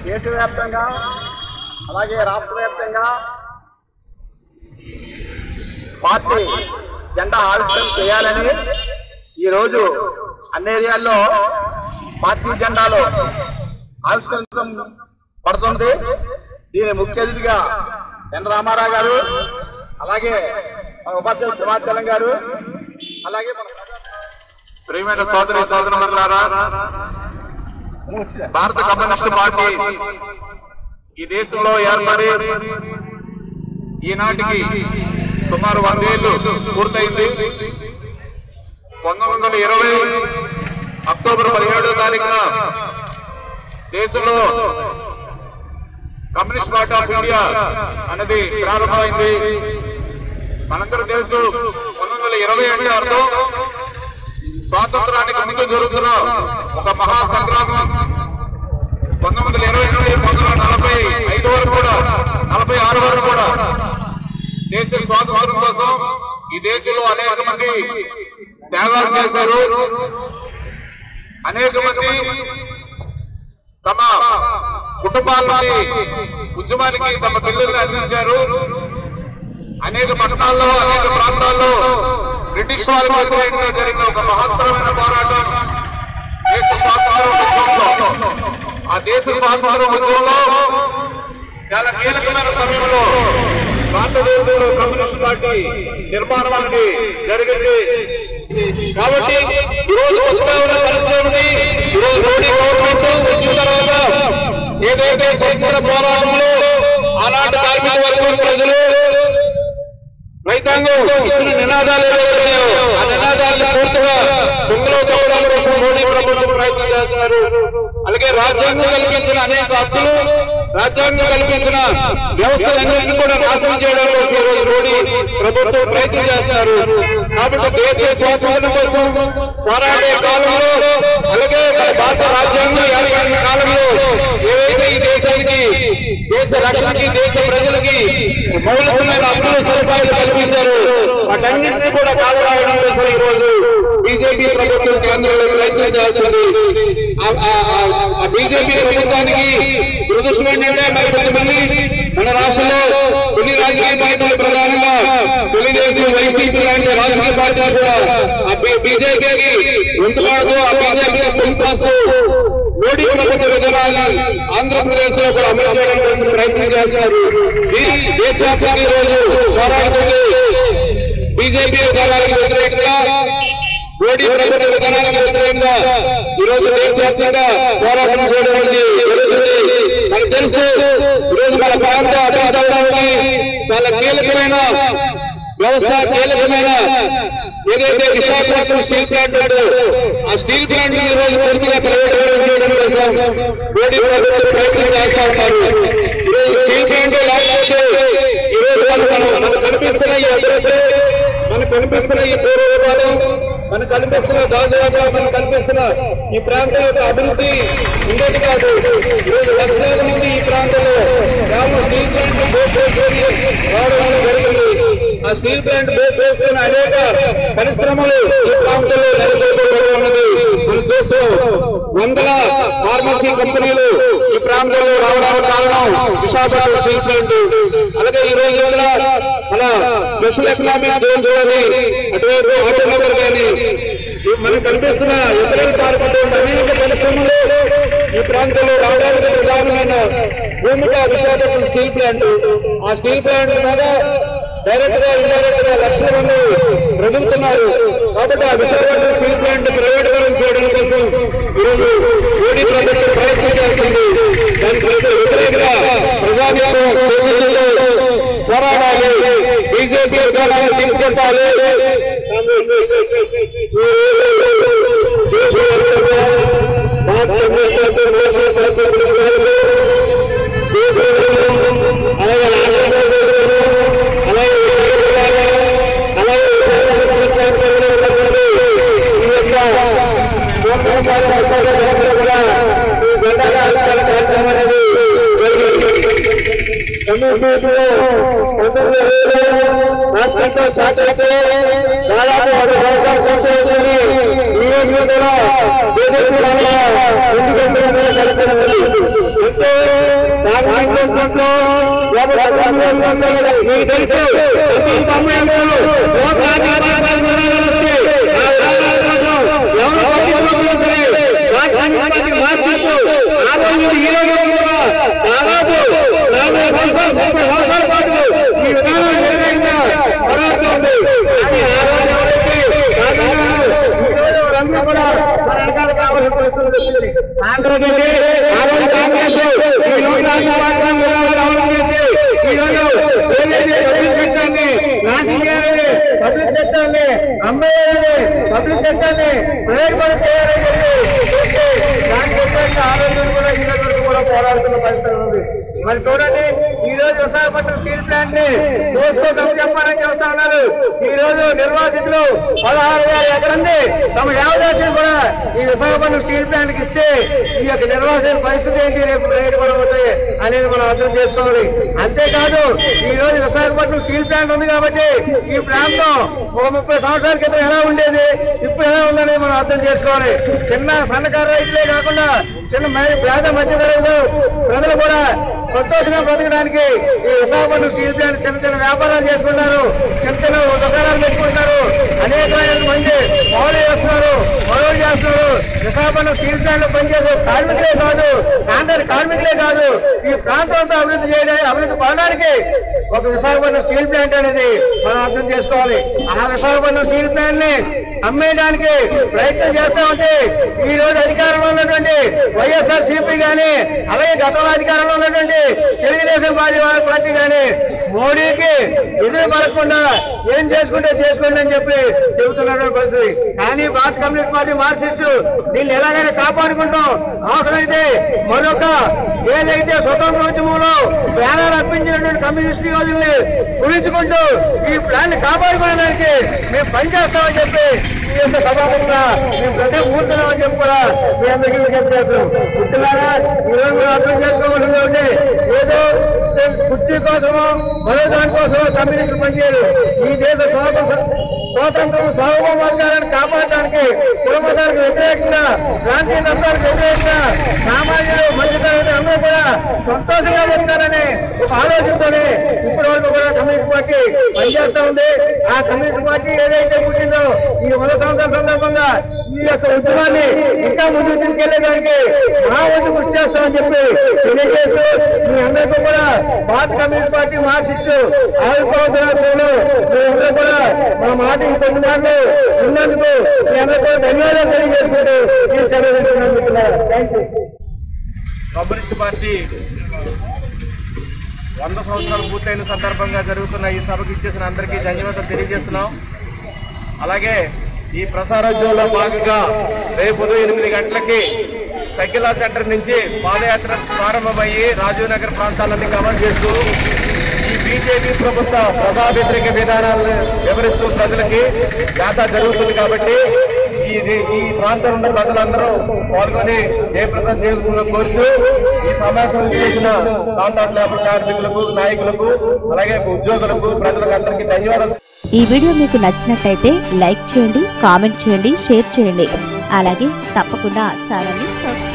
దేశవ్యాప్తంగా అలాగే రాష్ట్ర వ్యాప్తంగా పార్టీ జెండా ఆవిష్కరణ చేయాలని ఈరోజు అన్ని ఏరియాల్లో పార్టీ జెండాలు ఆవిష్కరించడం పడుతుంది దీని ముఖ్య అతిథిగా ఎన్ రామారావు గారు అలాగే మన ఉపాధ్యక్షుడు సింహాచలం గారు అలాగే మన ప్రియమైన సోదరి సోదరులారా భారత కమ్యూనిస్టు పార్టీ ఈ దేశంలో ఏర్పడి ఈనాటికి సుమారు వందేళ్లు పూర్తయింది పంతొమ్మిది వందల ఇరవై అక్టోబర్ పదిహేడో తారీఖున దేశంలో కమ్యూనిస్ట్ పార్టీ ఆఫ్ ఇండియా అనేది ప్రారంభమైంది మనందరూ తెలుసు పంతొమ్మిది వందల ఇరవై అంటే అర్థం స్వాతంత్రానికి ముందు జరుగుతున్న ఒక మహా సంగ్రామం పంతొమ్మిది వందల ఇరవై నుండి పంతొమ్మిది వందల నలభై ఐదు వరకు కూడా నలభై ఆరు వరకు కూడా దేశ స్వాతంత్రం కోసం ఈ దేశంలో అనేక మంది త్యాగాలు చేశారు అనేక మంది తమ కుటుంబాలని ఉద్యమానికి తమ పిల్లల్ని అందించారు అనేక పట్టణాల్లో అనేక ప్రాంతాల్లో బ్రిటిష్ వారి వ్యతిరేకంగా జరిగిన ఒక మహత్తరమైన పోరాటం దేశ స్వాతంత్ర ఉద్యమంలో ఆ దేశ స్వాతంత్ర ఉద్యమంలో చాలా కీలకమైన సమయంలో భారతదేశంలో కమ్యూనిస్ట్ పార్టీ నిర్మాణం అనేది జరిగింది కాబట్టి ఈరోజు కొత్తగా ఉన్న పరిస్థితి ఉంది ఈరోజు మోడీ గవర్నమెంట్ వచ్చిన తర్వాత ఏదైతే స్వతంత్ర పోరాటంలో ఆనాటి కార్మిక వర్గం ప్రజలు రైతాంగం ఇచ్చిన నినాదాలు ఏవైతే ఉన్నాయో ఆ నినాదాలను పూర్తిగా తుంగలో తవ్వడం కోసం మోడీ ప్రభుత్వం ప్రయత్నం చేస్తున్నారు అలాగే రాజ్యాంగం కల్పించిన అనేక హక్కులు రాజ్యాంగం కల్పించిన వ్యవస్థలన్నింటినీ కూడా నాశనం చేయడం కోసం ఈ రోజు మోడీ ప్రభుత్వం ప్రయత్నం చేస్తున్నారు కాబట్టి దేశ స్వాతంత్రం కోసం పోరాడే కాలంలో అలాగే మన భారత రాజ్యాంగం ఏర్పడిన కాలంలో ఏవైతే ఈ దేశానికి దేశ రక్షణకి దేశ ప్రజలకి మౌలికమైన హక్కులు సదుపాయాలు కల్పించారు వాటన్నింటినీ కూడా కాలరాయడం కోసం ఈ రోజు బీజేపీ ప్రభుత్వం కేంద్రంలో ప్రయత్నం చేస్తుంది ఆ- ఆ- ఆ- ఆ బీజేపీ ప్రభుత్వానికి దురదృష్టం ఏంటంటే మరి కొంతమంది మన రాష్ట్రంలో కొన్ని రాజకీయ పార్టీలు ప్రధానంగా తెలుగుదేశం వైసీపీ లాంటి రాజకీయ పార్టీలు కూడా ఆ బీజేపీకి వంతులాడుతూ ఆ బీజేపీకి పొందుకొస్తూ మోడీ ప్రభుత్వ విధానాన్ని ఆంధ్రప్రదేశ్ లో కూడా అమలు చేయడం కోసం ప్రయత్నం చేస్తున్నారు దీన్ని దేశవ్యాప్తంగా ఈ రోజు పోరాడుతుంది బీజేపీ విధానాలకు వ్యతిరేకంగా మోడీ ప్రభుత్వ విధానాలకు వ్యతిరేకంగా ఈ రోజు దేశవ్యాప్తంగా పోరాటం చేయడం అనేది జరుగుతుంది మనకు తెలుసు ఈ రోజు మన ప్రాంత అభివృద్ధి అవడానికి చాలా కీలకమైన వ్యవస్థ కీలకమైన ఏదైతే విశాఖపట్నం స్టీల్ ప్లాంట్ ఉందో ఆ స్టీల్ ప్లాంట్ ఈ రోజు పూర్తిగా ప్రైవేట్ చేయడం కోసం మోడీ ప్రభుత్వం ప్రయత్నం చేస్తా ఉన్నారు ఈ రోజు స్టీల్ ప్లాంట్ లేకపోతే ఈ రోజు మనం మనం మనకు కనిపిస్తున్న ఈ అభివృద్ధి మనకు కనిపిస్తున్న ఈ పూర్వపాలెం మనకు కనిపిస్తున్న దాదాపు మనకు కనిపిస్తున్న ఈ ప్రాంతం యొక్క అభివృద్ధి ఉండేది కాదు ఈరోజు లక్షలాది మంది ఈ ప్రాంతంలో గ్రామ స్టీల్ ప్లాంట్ బేస్ చేసుకొని రావడం జరిగింది ఆ స్టీల్ ప్లాంట్ బేస్ చేసుకున్న అనేక పరిశ్రమలు ఈ ప్రాంతంలో నెలకొల్పబడి ఉన్నది మనం చూస్తూ వందల ఫార్మసీ కంపెనీలు ఈ ప్రాంతంలో రావడానికి కారణం విశాఖపట్నం స్టీల్ ప్లాంట్ అలాగే ఈ రోజు ఇక్కడ మన స్పెషల్ ఎకనామిక్ జోన్స్ కానీ అటువైపు ఆటోనగర్ కానీ ఈ మనకు కనిపిస్తున్న ఎదురు పార్కులు అనేక పరిశ్రమలు ఈ ప్రాంతంలో రావడానికి ప్రధానమైన భూమిక విశాఖపట్నం స్టీల్ ప్లాంట్ ఆ స్టీల్ ప్లాంట్ మీద డైరెక్ట్ గా ఇండైరెక్ట్ గా లక్షల మంది బ్రతుకుతున్నారు కాబట్టి ఆ విశాఖపట్నం స్టీల్ ప్లాంట్ ప్రైవేటీకరణ చేయడం కోసం ఈరోజు మోడీ ప్రభుత్వం ప్రయత్నం చేస్తుంది దానికి వ్యతిరేకంగా ప్రజానీకం చేతుల్లో పోరాడాలి బీజేపీ విధానాన్ని తీసుకొట్టాలి రాష్ట్రంలో స్టార్ట్ అయితే దాదాపు ఒక సంవత్సరం పూర్తి అవుతుంది ఈ రోజు కూడా బీజేపీ ముందుకు కలిపి అంటే మీకు తెలుసు ప్రతి తమ్ముడు లోకాన్ని వస్తే ఆ గ్రామాల కోసం ఎవరు పట్టించుకోకపోతే రాష్ట్రానికి మార్చిస్తూ ఆ రోజు ఈ రోజు కూడా దాదాపు నలభై సంవత్సరాలు ముప్పై సంవత్సరాల పాటు ఈ విధానం వ్యతిరేకంగా పోరాడుతోంది కానీ ఆ రోజు ఎవరైతే కాదన్నారో, ఈ రోజు వారందరూ కూడా మన వెనకాల కావాల్సిన పరిస్థితి వచ్చింది. ఆంధ్రప్రదేశ్ ఆ రోజు కాంగ్రెస్ ఈ రోజు రాష్ట్ర విధానాలు అమలు చేసి ఈ రోజు ఏదైతే పబ్లిక్ సెక్టార్ని నాశనం చేయాలని పబ్లిక్ సెక్టార్ని అమ్మేయాలని పబ్లిక్ సెక్టార్ని ప్రైవేట్ పని చేయాలని చెప్పి చేసి దాని వ్యతిరేకంగా ఆ రోజు కూడా ఈ రోజు వరకు కూడా పోరాడుతున్న పరిస్థితి ఉంది మరి చూడండి ఈ రోజు విశాఖపట్నం స్టీల్ ప్లాంట్ ని దోసుకో చెప్పాలని చెప్తా ఉన్నారు ఈ రోజు నిర్వాసితులు పదహారు వేల ఎకరంది తమ యావదాస్యం కూడా ఈ విశాఖపట్నం స్టీల్ ప్లాంట్ కి ఇస్తే ఈ యొక్క నిర్వాసన పరిస్థితి ఏంటి రేపు రేటు పడబోతాయి అనేది మనం అర్థం చేసుకోవాలి అంతేకాదు ఈ రోజు విశాఖపట్నం స్టీల్ ప్లాంట్ ఉంది కాబట్టి ఈ ప్రాంతం ఒక ముప్పై సంవత్సరాల క్రితం ఎలా ఉండేది ఇప్పుడు ఎలా ఉందని మనం అర్థం చేసుకోవాలి చిన్న సన్నకారు రైతులే కాకుండా చిన్న మ- పేద మధ్య తరగతి ప్రజలు కూడా సంతోషంగా బ్రతకడానికి ఈ విశాఖపట్నం స్టీల్ ప్లాంట్ చిన్న చిన్న వ్యాపారాలు చేసుకుంటారు చిన్న చిన్న దుకాణాలు పెట్టుకుంటారు అనేకమైన మంది పౌరులు చేస్తున్నారు పౌరులు చేస్తున్నారు విశాఖపట్నం స్టీల్ ప్లాంట్ లో పనిచేసే కార్మికులే కాదు ఆంధ్ర కార్మికులే కాదు ఈ ప్రాంతం అంతా అభివృద్ధి చేయడానికి అభివృద్ధి పడడానికి ఒక విశాఖపట్నం స్టీల్ ప్లాంట్ అనేది మనం అర్థం చేసుకోవాలి ఆ విశాఖపట్నం స్టీల్ ప్లాంట్ ని అమ్మేయడానికి ప్రయత్నం చేస్తా ఉంటే ఈ రోజు అధికారంలో ఉన్నటువంటి వైఎస్ఆర్ సిపి గాని అలాగే గతంలో అధికారంలో ఉన్నటువంటి తెలుగుదేశం పార్టీ వాళ్ళ పార్టీ గాని మోడీకి ఎదురు పడకుండా ఏం చేసుకుంటే చేసుకోండి అని చెప్పి చెబుతున్నటువంటి పరిస్థితి కానీ భారత కమ్యూనిస్ట్ పార్టీ మార్క్సిస్ట్ దీన్ని ఎలాగైనా కాపాడుకుంటాం అవసరమైతే మరొక ఏదైతే స్వతంత్ర ఉద్యమంలో ప్రాణాలు అర్పించినటువంటి కమ్యూనిస్ట్ యోధుల్ని గురించుకుంటూ ఈ ప్లాన్ కాపాడుకోవడానికి మేము పనిచేస్తామని చెప్పి ఈ యొక్క సభాముఖంగా మేము ప్రతి కూర్చున్నామని చెప్పి కూడా మీ అందరికీ విజ్ఞప్తి చేస్తున్నాం పుట్టిలాగా ఈరోజు మీరు అర్థం చేసుకోవాల్సింది ఉంటే ఏదో కుర్చీ కోసమో మరో దానికోసమో కమ్యూనిస్టులు పనిచేయరు ఈ దేశ స్వాతంత్ర స్వాతంత్రం సార్వభౌమాధికారాన్ని కాపాడడానికి కులమతానికి వ్యతిరేకంగా ప్రాంతీయ తత్వానికి వ్యతిరేకంగా సామాన్యులు మధ్యతరగతి అందరూ కూడా సంతోషంగా చెప్తారని ఒక ఆలోచనతోనే ఇప్పటి వరకు కూడా కమ్యూనిస్ట్ పార్టీ పనిచేస్తా ఉంది ఆ కమ్యూనిస్ట్ పార్టీ ఏదైతే పుట్టిందో ఈ వంద సంవత్సరాల సందర్భంగా ఈ యొక్క ఉద్యమాన్ని ఇంకా ముందుకు తీసుకెళ్లేదానికి మా వంతు కృషి చేస్తామని చెప్పి తెలియజేస్తూ మీ అందరికీ కూడా భారత కమ్యూనిస్ట్ పార్టీ మార్క్సిస్ట్ ఆవిర్భావ దినోత్సవంలో మీ అందరూ కూడా మా మాట ఈ కొన్ని మాటలు ఉన్నందుకు మీ అందరూ కూడా ధన్యవాదాలు తెలియజేసుకుంటూ ఈ సెలవు థ్యాంక్ యూ కమ్యూనిస్ట్ పార్టీ వంద సంవత్సరాలు పూర్తయిన సందర్భంగా జరుగుతున్న ఈ సభకు ఇచ్చేసిన అందరికీ ధన్యవాదాలు తెలియజేస్తున్నాం అలాగే ఈ ప్రసారోద్యమంలో భాగంగా రేపు ఉదయం ఎనిమిది గంటలకి సకిలా సెంటర్ నుంచి పాదయాత్ర ప్రారంభమయ్యి రాజీవ్ నగర్ ప్రాంతాలన్నీ కవర్ చేస్తూ ఈ బీజేపీ ప్రభుత్వ ప్రజా వ్యతిరేక విధానాలను వివరిస్తూ ప్రజలకి జాతా జరుగుతుంది కాబట్టి ఈ ఈ ప్రాంతంలో ఉన్న ప్రజలందరూ పాల్గొని జయప్రదం చేసుకున్న కోరుతూ ఈ సమావేశం చేసిన కాంట్రాక్ట్ లేబర్ కార్మికులకు నాయకులకు అలాగే ఉద్యోగులకు ప్రజలకు అందరికీ ధన్యవాదాలు ఈ వీడియో మీకు నచ్చినట్టయితే లైక్ చేయండి కామెంట్ చేయండి షేర్ చేయండి అలాగే తప్పకుండా ఛానల్ని సబ్స్క్రైబ్